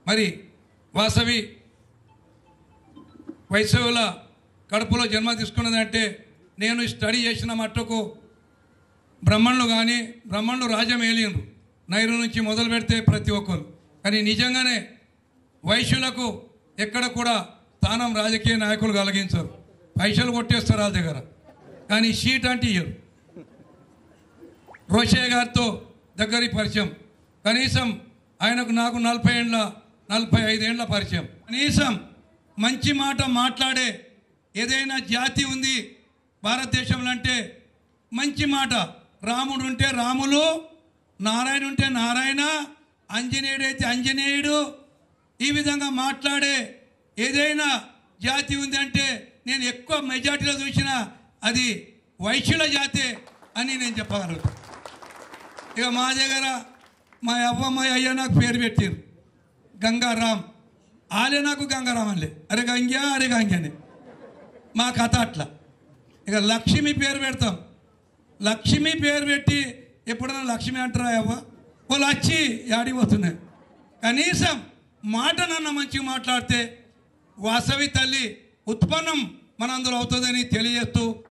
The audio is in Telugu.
మరి వాసవి వైసవుల కడుపులో జన్మ తీసుకున్నదంటే నేను స్టడీ చేసిన మట్టుకు బ్రహ్మణులు కానీ బ్రహ్మణులు రాజ్యం ఏలిండ్రు నైరు నుంచి మొదలు పెడితే ప్రతి ఒక్కరు కానీ నిజంగానే వైశ్యులకు ఎక్కడ కూడా స్థానం రాజకీయ నాయకులు కలిగించరు పైసలు కొట్టేస్తారు వాళ్ళ దగ్గర కానీ సీట్ అంటే ఇయ్యరు రోషయ్య గారితో దగ్గరి పరిచయం కనీసం ఆయనకు నాకు నలభై ఏండ్ల నలభై ఐదేండ్ల పరిచయం కనీసం మంచి మాట మాట్లాడే ఏదైనా జాతి ఉంది భారతదేశంలో అంటే మంచి మాట రాముడు ఉంటే రాములు నారాయణ ఉంటే నారాయణ ఆంజనేయుడు అయితే ఆంజనేయుడు ఈ విధంగా మాట్లాడే ఏదైనా జాతి ఉంది అంటే నేను ఎక్కువ మెజార్టీలో చూసిన అది వైశ్యుల జాతే అని నేను చెప్పగలుగుతాను ఇక మా దగ్గర మా అవ్వ మా అయ్య నాకు పేరు పెట్టారు గంగారాం ఆలే నాకు గంగారాం అనలే అరే గంగ్యా అరే గంగ్యని మా కథ అట్లా ఇక లక్ష్మి పేరు పెడతాం లక్ష్మి పేరు పెట్టి ఎప్పుడైనా లక్ష్మి అంటారా అవ్వ వాళ్ళు వచ్చి ఆడిపోతున్నాయి కనీసం మాట నన్న మంచిగా మాట్లాడితే వాసవి తల్లి ఉత్పన్నం మనందరూ అవుతుందని తెలియజేస్తూ